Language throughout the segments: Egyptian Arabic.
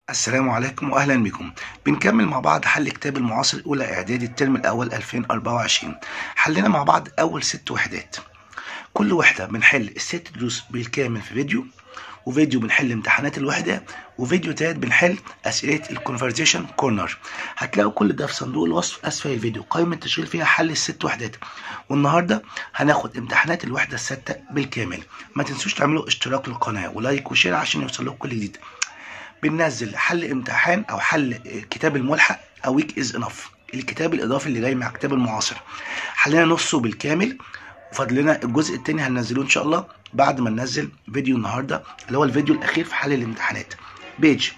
السلام عليكم واهلا بكم بنكمل مع بعض حل كتاب المعاصر اولى اعدادي الترم الاول 2024 حلينا مع بعض اول ست وحدات كل وحده بنحل الست دروس بالكامل في فيديو وفيديو بنحل امتحانات الوحده وفيديو تالت بنحل اسئله الكونفرزيشن كورنر هتلاقوا كل ده في صندوق الوصف اسفل الفيديو قائمه تشغيل فيها حل الست وحدات والنهارده هناخد امتحانات الوحده السادسه بالكامل ما تنسوش تعملوا اشتراك للقناه ولايك وشير عشان يوصل لكم كل جديد بننزل حل امتحان او حل كتاب الملحق او ويك از انف الكتاب الاضافي اللي جاي مع كتاب المعاصر حلينا نصه بالكامل وفضلنا الجزء التاني هننزله ان شاء الله بعد ما ننزل فيديو النهارده اللي هو الفيديو الاخير في حل الامتحانات بيج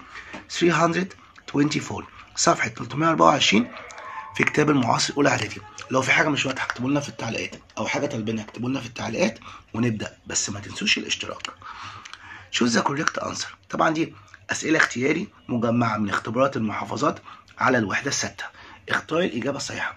324 صفحه 324 في كتاب المعاصر اولى اعدادي لو في حاجه مش واضحه اكتبوا لنا في التعليقات او حاجه طالبينها اكتبوا لنا في التعليقات ونبدا بس ما تنسوش الاشتراك شوز ذا كوريكت انسر طبعا دي أسئلة اختياري مجمعة من اختبارات المحافظات على الوحدة الستة اختار الإجابة الصحيحة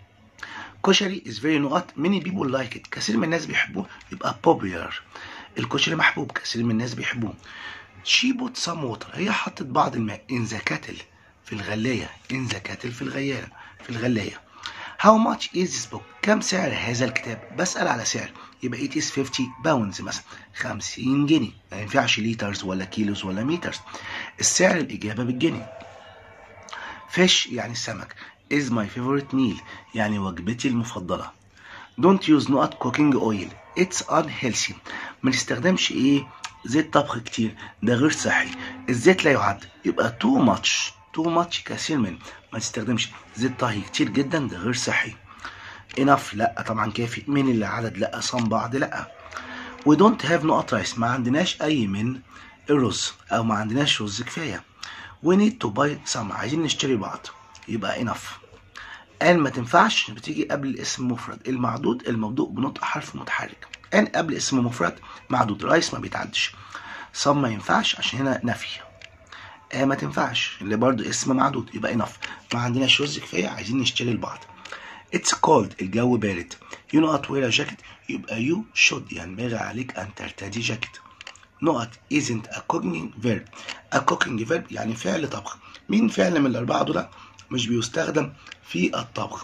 كشري is very not many people like it كثير من الناس بيحبوه يبقى popular الكشري محبوب كثير من الناس بيحبوه she put some water هي حطت بعض الماء in the kettle في الغلاية in the kettle في الغيالة في الغلاية how much is this book كم سعر هذا الكتاب بسأل على سعر يبقى it is 50 باوندز مثلا 50 جنيه ما ينفعش ليترز ولا كيلوز ولا مترز السعر الإجابة بالجنيه fish يعني السمك is my favorite meal يعني وجبتي المفضلة don't use not cooking oil it's unhealthy ما نستخدمش ايه زيت طبخ كتير ده غير صحي الزيت لا يعد يبقى too much too much كثير من ما تستخدمش زيت طهي كتير جدا ده غير صحي enough لا طبعا كافي من اللي عدد لا صم بعض لا we don't have no rice ما عندناش اي من الرز او ما عندناش رز كفايه we need to buy some عايزين نشتري بعض يبقى enough ان ما تنفعش بتيجي قبل الاسم مفرد المعدود المبدوء بنطق حرف متحرك ان قبل اسم مفرد معدود رايس ما بيتعدش some ما ينفعش عشان هنا نفي آه ما تنفعش اللي برضو اسم معدود يبقى enough ما عندناش رز كفايه عايزين نشتري البعض It's cold الجو بارد You not wear a jacket يبقى you should ينبغي عليك أن ترتدي جاكيت not isn't a cooking verb a cooking verb يعني فعل طبخ مين فعل من الأربعة دول مش بيستخدم في الطبخ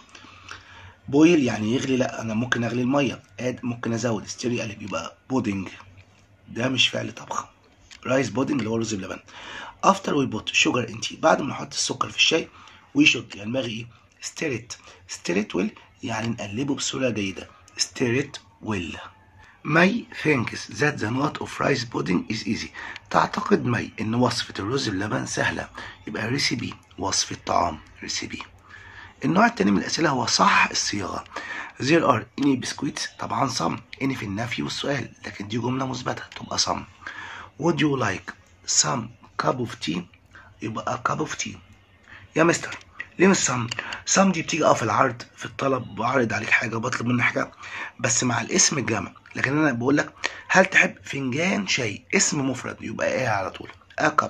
بويل يعني يغلي لا أنا ممكن أغلي المية add ممكن أزود استري قلب يبقى بودنج ده مش فعل طبخ رايس بودنج اللي هو رز بلبن after we put sugar in tea بعد ما نحط السكر في الشاي we should ينبغي ايه stir it stir it well يعني نقلبه بصورة جيدة stir it well مي thinks that the knot of rice pudding is easy تعتقد مي ان وصفة الرز بلبن سهلة يبقى ريسيبي وصفة طعام ريسيبي النوع التاني من الأسئلة هو صح الصياغة there are any biscuits طبعا some any في النفي والسؤال لكن دي جملة مثبتة تبقى some would you like some cup of tea يبقى a cup of tea يا مستر ليه مش سم؟ سم دي بتيجي اه في العرض في الطلب بعرض عليك حاجه وبطلب منك حاجه بس مع الاسم الجمع لكن انا بقول لك هل تحب فنجان شاي اسم مفرد يبقى ايه على طول a cup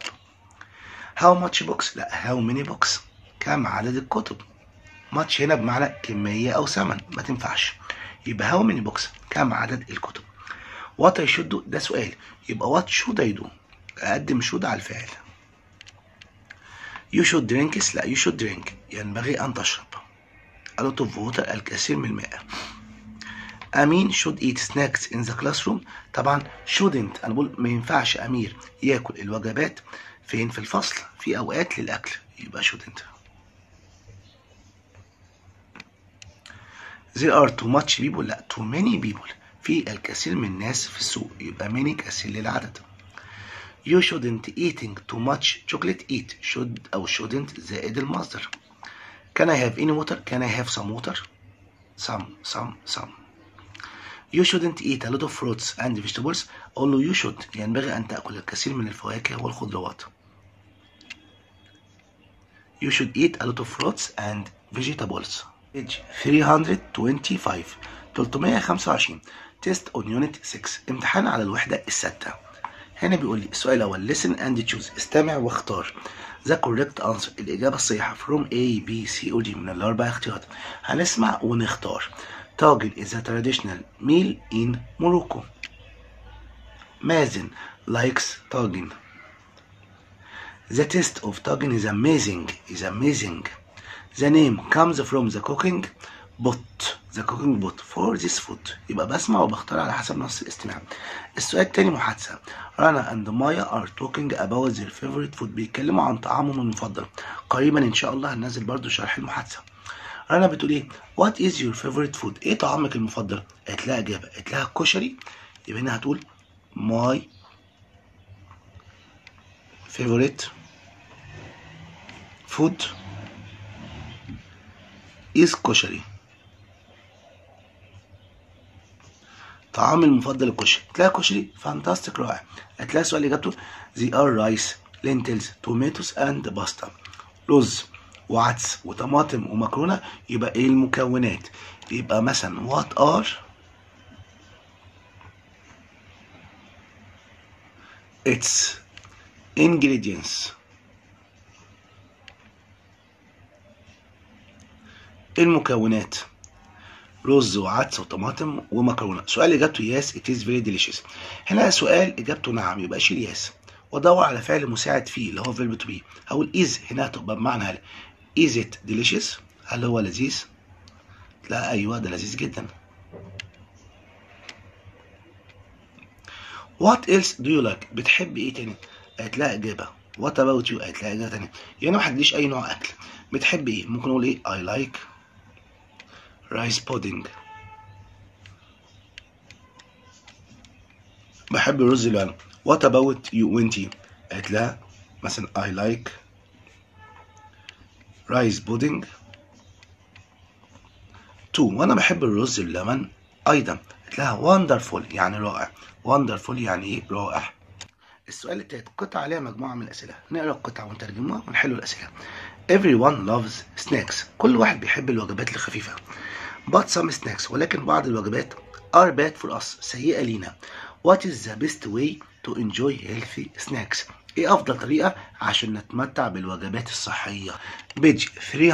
how much books لا how many books كم عدد الكتب much هنا بمعنى كميه او ثمن ما تنفعش يبقى how many books كم عدد الكتب what I should do ده سؤال يبقى what should I do اقدم should على الفعل You should drink لا you should drink ينبغي أن تشرب a lot of water الكثير من الماء أمين should eat snacks in the classroom طبعا shouldn't أنا بقول ما ينفعش أمير ياكل الوجبات فين في الفصل في أوقات للأكل يبقى shouldn't There are too much people لا too many people في الكثير من الناس في السوق يبقى many كثير للعدد You shouldn't eating too much chocolate eat should أو shouldn't زائد المصدر Can I have any water? Can I have some water? Some, some, some. You shouldn't eat a lot of fruits and vegetables. قول له you should ينبغي أن تأكل الكثير من الفواكه والخضروات. You should eat a lot of fruits and vegetables. Page 325 325 Test on Unit 6 امتحان على الوحدة الستة. هنا بيقول لي السؤال الأول listen and choose استمع واختار the correct answer الإجابة الصحيحة from A B C or D من الأربع اختيارات هنسمع ونختار طاجن is a traditional meal in Morocco مازن likes طاجن The taste of talking is amazing is amazing The name comes from the cooking pot the cooking pot for this food يبقى بسمع وبختار على حسب نص الاستماع السؤال التاني محادثة رنا and مايا are talking about their favorite food بيتكلموا عن طعامهم المفضل قريبا ان شاء الله هننزل برضو شرح المحادثة رنا بتقول ايه what is your favorite food ايه طعامك المفضل قالت لها اجابة قالت لها كشري يبقى هنا هتقول my favorite food is كشري طعامي المفضل الكشري تلاقي كشري فانتاستيك رائع هتلاقي السؤال اجابته they are rice lentils tomatoes and pasta رز وعدس وطماطم ومكرونه يبقى ايه المكونات يبقى مثلا what are its ingredients المكونات رز وعدس وطماطم ومكرونه سؤال اجابته ياس it is very delicious هنا سؤال اجابته نعم يبقى شيل ياس وادور على فعل مساعد فيه اللي هو فيرب تو بي هقول is هنا هتبقى بمعنى هل is it delicious هل هو لذيذ لا ايوه ده لذيذ جدا what else do you like بتحب ايه تاني قالت لها اجابه what about you قالت لها اجابه تانية يعني ما حدليش اي نوع اكل بتحب ايه ممكن اقول ايه I like rice pudding بحب الرز العنب what about you وانتي قالت لها مثلا I like rice pudding too وانا بحب الرز اللبن ايضا قالت لها wonderful يعني رائع wonderful يعني ايه رائع السؤال التالت قطعة عليها مجموعة من الأسئلة نقرأ القطعة ونترجمها ونحل الأسئلة Everyone loves snacks كل واحد بيحب الوجبات الخفيفة But some snacks ولكن بعض الوجبات are bad for us سيئة لينا What is the best way to enjoy healthy snacks ايه أفضل طريقة عشان نتمتع بالوجبات الصحية بيج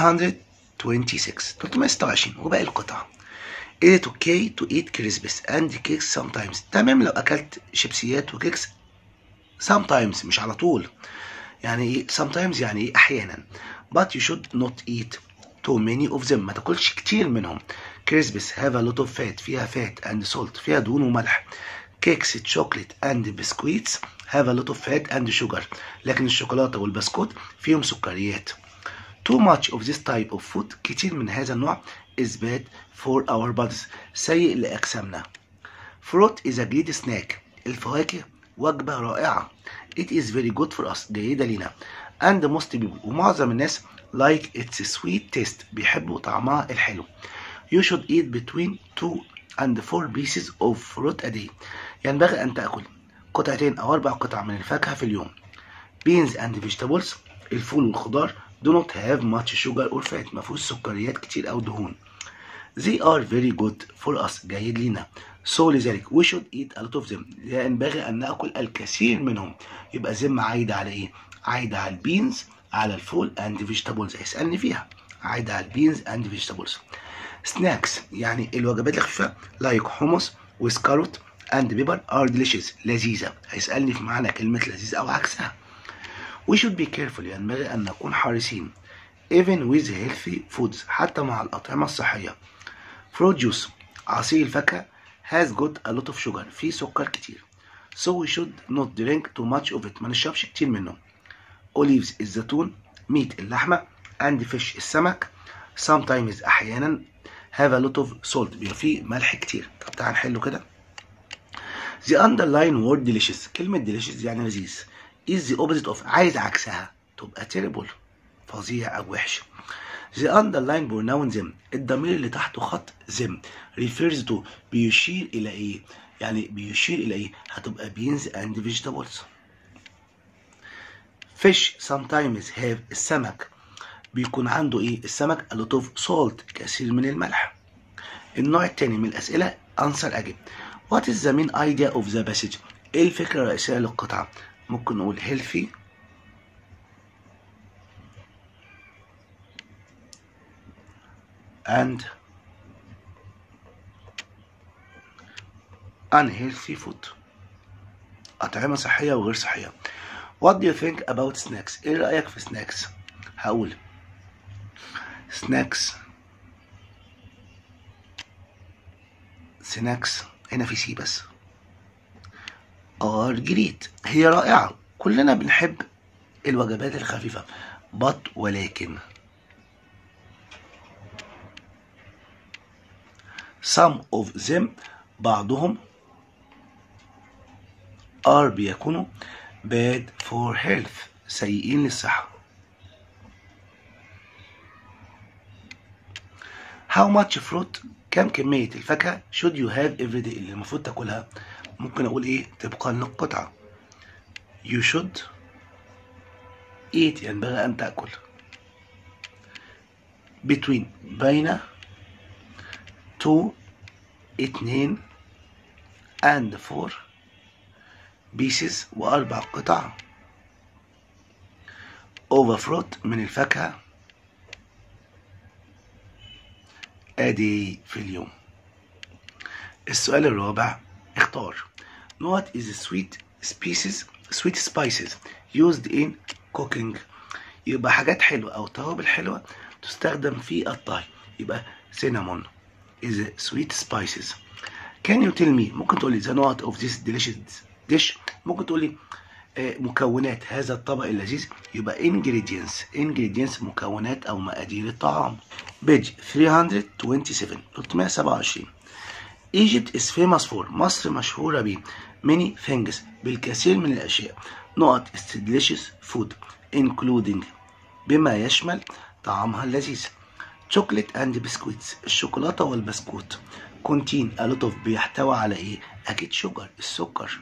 326 326 وباقي القطع Is it okay to eat crisps and cakes sometimes تمام لو أكلت شيبسيات وكيكس sometimes مش على طول يعني ايه sometimes يعني ايه احيانا but you should not eat too many of them ما تاكلش كتير منهم crisps have a lot of fat فيها fat and salt فيها دهون وملح cakes chocolate and biscuits have a lot of fat and sugar لكن الشوكولاتة والبسكوت فيهم سكريات too much of this type of food كتير من هذا النوع is bad for our bodies سيء لأجسامنا fruit is a great snack الفواكه وجبة رائعة it is very good for us جيدة لنا and most people ومعظم الناس like its sweet taste بيحبوا طعمها الحلو you should eat between 2 and 4 pieces of fruit a day ينبغي أن تأكل قطعتين أو أربع قطع من الفاكهة في اليوم beans and vegetables الفول والخضار do not have much sugar or fat ما فيهوش سكريات كتير أو دهون they are very good for us جيد لنا so لذلك we should eat a lot of them ينبغي أن نأكل الكثير منهم يبقى ذم عايدة على إيه؟ عايدة على البينز على الفول and vegetables هيسألني فيها عايدة على البينز and vegetables snacks يعني الوجبات الخفيفة like hummus with carrot and pepper are delicious لذيذة هيسألني في معنى كلمة لذيذ أو عكسها we should be careful ينبغي أن نكون حريصين even with healthy foods حتى مع الأطعمة الصحية fruit juice عصير الفاكهة has got a lot of sugar فيه سكر كتير so we should not drink too much of it ما نشربش كتير منه olives الزيتون meat اللحمة and fish السمك sometimes أحيانا have a lot of salt بيبقى فيه ملح كتير طب تعال نحله كده the underline word delicious كلمة delicious يعني لذيذ is the opposite of عايز عكسها تبقى terrible فظيع أو وحش the underline pronoun them الضمير اللي تحته خط them refers to بيشير إلى إيه يعني بيشير إلى إيه هتبقى beans and vegetables fish sometimes have السمك بيكون عنده ايه السمك a lot of salt كثير من الملح النوع الثاني من الأسئلة answer أجب what is the main idea of the passage ايه الفكرة الرئيسية للقطعة ممكن نقول healthy and unhealthy food أطعمة صحية وغير صحية what do you think about snacks ايه رأيك في snacks هقول snacks snacks هنا في سي بس are great هي رائعة كلنا بنحب الوجبات الخفيفة but ولكن some of them بعضهم are بيكونوا bad for health سيئين للصحة how much fruit كم كمية الفاكهة should you have every day اللي المفروض تاكلها ممكن اقول ايه طبقا للقطعة you should eat ينبغي ان تأكل between بين two اتنين and four pieces وأربع قطع over fruit من الفاكهة أدي في اليوم السؤال الرابع اختار What is the sweet species sweet spices used in cooking يبقى حاجات حلوة أو توابل حلوة تستخدم في الطهي يبقى cinnamon is sweet spices can you tell me ممكن تقولي the note of this delicious dish ممكن تقولي آه، مكونات هذا الطبق اللذيذ يبقى ingredients ingredients مكونات أو مقادير الطعام page 327 327 Egypt is famous for مصر مشهورة ب many things بالكثير من الأشياء نقط is delicious food including بما يشمل طعامها اللذيذ chocolate and biscuits الشوكولاتة والبسكوت contain a lot of بيحتوي على ايه اكيد شوجر السكر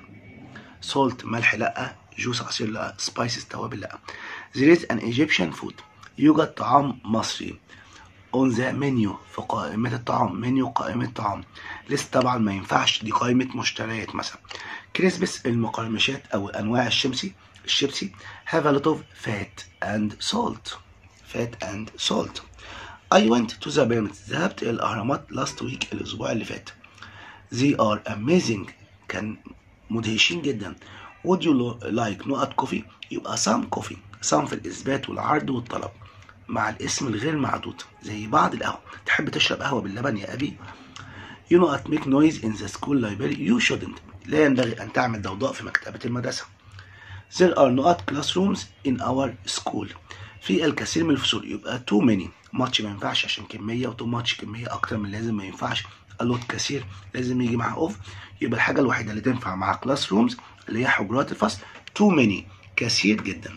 salt ملح لا جوس عصير لا spices توابل لا there is an Egyptian food يوجد طعام مصري on the menu في قائمة الطعام منيو قائمة طعام لسه طبعا ما ينفعش دي قائمة مشتريات مثلا كريسبس المقرمشات أو أنواع الشمسي الشيبسي have a lot of fat and salt fat and salt I went to the pyramids ذهبت إلى الأهرامات last week الأسبوع اللي فات they are amazing كان مدهشين جدا would you lo- like نقط كوفي يبقى some coffee some في الإثبات والعرض والطلب مع الاسم الغير معدود زي بعض القهوة تحب تشرب قهوة باللبن يا أبي you not make noise in the school library you shouldn't لا ينبغي أن تعمل ضوضاء في مكتبة المدرسة there are not classrooms in our school في الكثير من الفصول يبقى too many much ما ينفعش عشان كمية و too much كمية أكتر من لازم ما ينفعش a lot كثير لازم يجي مع اوف يبقى الحاجة الوحيدة اللي تنفع مع classrooms اللي هي حجرات الفصل too many كثير جدا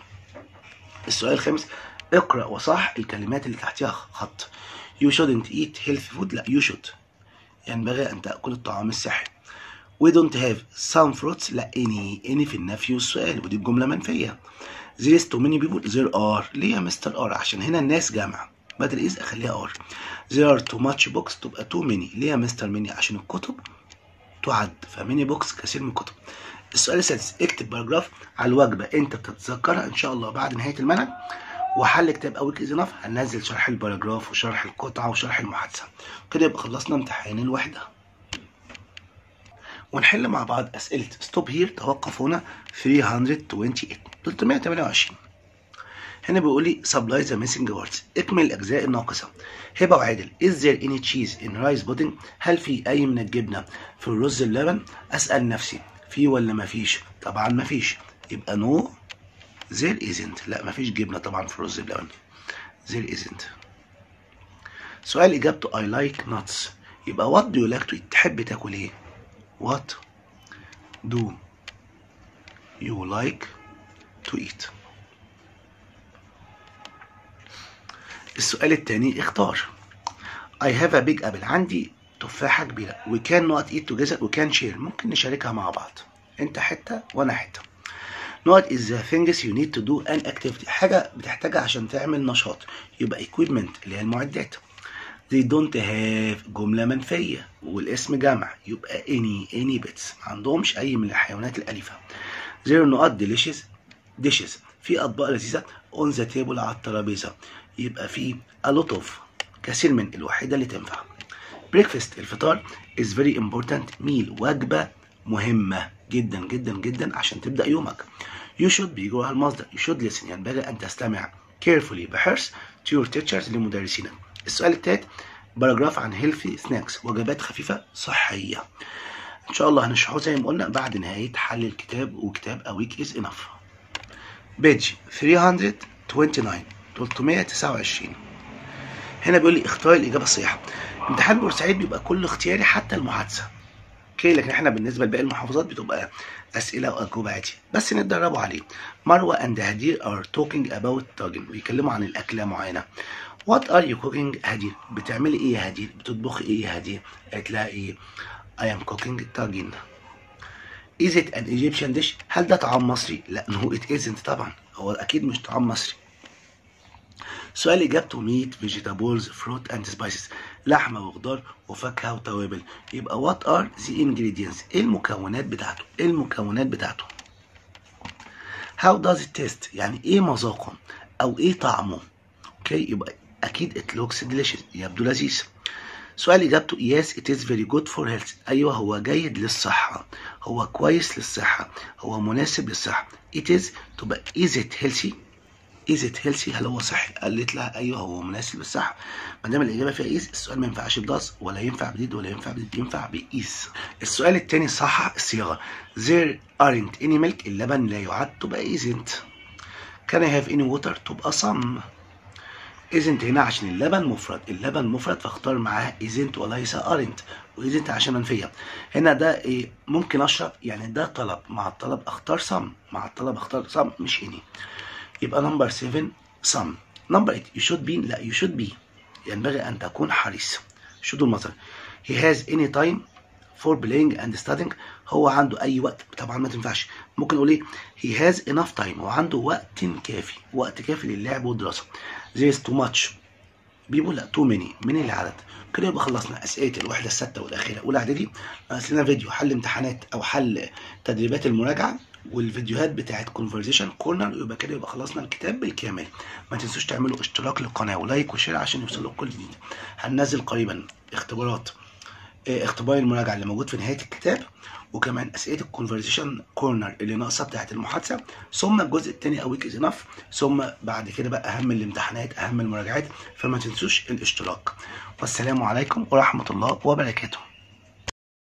السؤال الخامس اقرأ وصح الكلمات اللي تحتها خط you shouldn't eat healthy food لا you should ينبغي أن تأكل الطعام الصحي we don't have some fruits لا any any في النفي والسؤال ودي الجملة منفية there is too many people there are ليه يا مستر ار عشان هنا الناس جمع بدل is اخليها ار there are too much books تبقى too many ليه يا مستر ميني عشان الكتب تعد فميني بوكس كثير من الكتب السؤال السادس اكتب باراجراف على الوجبة انت بتتذكرها ان شاء الله بعد نهاية المنهج وحل كتاب او ويك انف هننزل شرح الباراجراف وشرح القطعة وشرح المحادثة كده يبقى خلصنا امتحان الوحدة ونحل مع بعض أسئلة ستوب هير توقف هنا 328 328 هنا بيقول لي supply the missing words اكمل الأجزاء الناقصة هبة وعادل is there any cheese in rice pudding هل في أي من الجبنة في الرز اللبن أسأل نفسي في ولا مفيش طبعا مفيش يبقى no there isn't لا مفيش جبنة طبعا في الرز بلبن there isn't سؤال إجابته I like nuts يبقى what do you like to eat تحب تاكل ايه What do you like to eat? السؤال الثاني اختار I have a big apple عندي تفاحة كبيرة we can not eat together we can share ممكن نشاركها مع بعض انت حتة وانا حتة What is the things you need to do an activity حاجة بتحتاجها عشان تعمل نشاط يبقى equipment اللي هي المعدات they don't have جملة منفية والاسم جمع يبقى any any pets ما عندهمش أي من الحيوانات الأليفة zero نقط delicious dishes في أطباق لذيذة on the table على الترابيزة يبقى في a lot of كثير من الوحيدة اللي تنفع breakfast الفطار is very important meal وجبة مهمة جدا جدا جدا عشان تبدأ يومك you should be جواها المصدر you should listen ينبغي أن تستمع carefully بحرص to your teachers لمدرسينك السؤال التالت باراجراف عن healthy snacks وجبات خفيفة صحية إن شاء الله هنشرحه زي ما قلنا بعد نهاية حل الكتاب وكتاب A week is enough بيج 329 329 هنا بيقول لي اختار الإجابة الصحيحة امتحان بورسعيد بيبقى كله اختياري حتى المحادثة اوكي لكن احنا بالنسبه لباقي المحافظات بتبقى اسئله واجوبه عادي بس نتدربوا عليه مروه اند هدير ار توكينج اباوت طاجن بيتكلموا عن الاكله معينه وات ار يو كوكينج هدير بتعملي ايه يا هدير بتطبخي ايه يا هدير قالت لها ايه اي ام كوكينج طاجن Is it an Egyptian dish؟ هل ده طعام مصري؟ لا no it isn't طبعا هو اكيد مش طعام مصري سؤال اجابته ميت فيجيتابلز فروت اند سبايسز لحمه وخضار وفاكهه وتوابل يبقى وات ار ذا انجريدينتس ايه المكونات بتاعته ايه المكونات بتاعته هاو داز ات تيست يعني ايه مذاقه او ايه طعمه اوكي يبقى اكيد ات لوكس ديليشيس يبدو لذيذ سؤال اجابته yes it is very good for health ايوه هو جيد للصحه هو كويس للصحه هو مناسب للصحه it is تبقى is it healthy is it healthy هل هو صحي قالت لها ايوه هو مناسب للصحه ما دام الاجابه فيها is السؤال ما ينفعش بداس ولا ينفع بديد ولا ينفع بديد ينفع بإيس السؤال الثاني صح الصياغه there aren't any milk اللبن لا يعد تبقى isn't can I have any water تبقى some isn't هنا عشان اللبن مفرد اللبن مفرد فاختار معاه isn't وليس aren't وisn't عشان منفيه هنا ده ايه ممكن اشرب يعني ده طلب مع الطلب اختار some مع الطلب اختار some مش any يبقى نمبر 7 some نمبر 8 you should be لا you should be ينبغي أن تكون حريص should المصدر he has any time for playing and studying هو عنده أي وقت طبعا ما تنفعش ممكن نقول ايه he has enough time هو عنده وقت كافي وقت كافي للعب والدراسة there is too much people لا too many من العدد كده يبقى خلصنا أسئلة الوحدة الستة والأخيرة أولى إعدادي ناقص لنا فيديو حل امتحانات أو حل تدريبات المراجعة والفيديوهات بتاعت كونفرزيشن كورنر يبقى كده يبقى خلصنا الكتاب بالكامل ما تنسوش تعملوا اشتراك للقناه ولايك وشير عشان يوصلوا كل جديد هننزل قريبا اختبارات اه اختبار المراجعه اللي موجود في نهايه الكتاب وكمان اسئله الكونفرزيشن كورنر اللي ناقصه بتاعت المحادثه ثم الجزء الثاني او ويك از انف ثم بعد كده بقى اهم الامتحانات اهم المراجعات فما تنسوش الاشتراك والسلام عليكم ورحمه الله وبركاته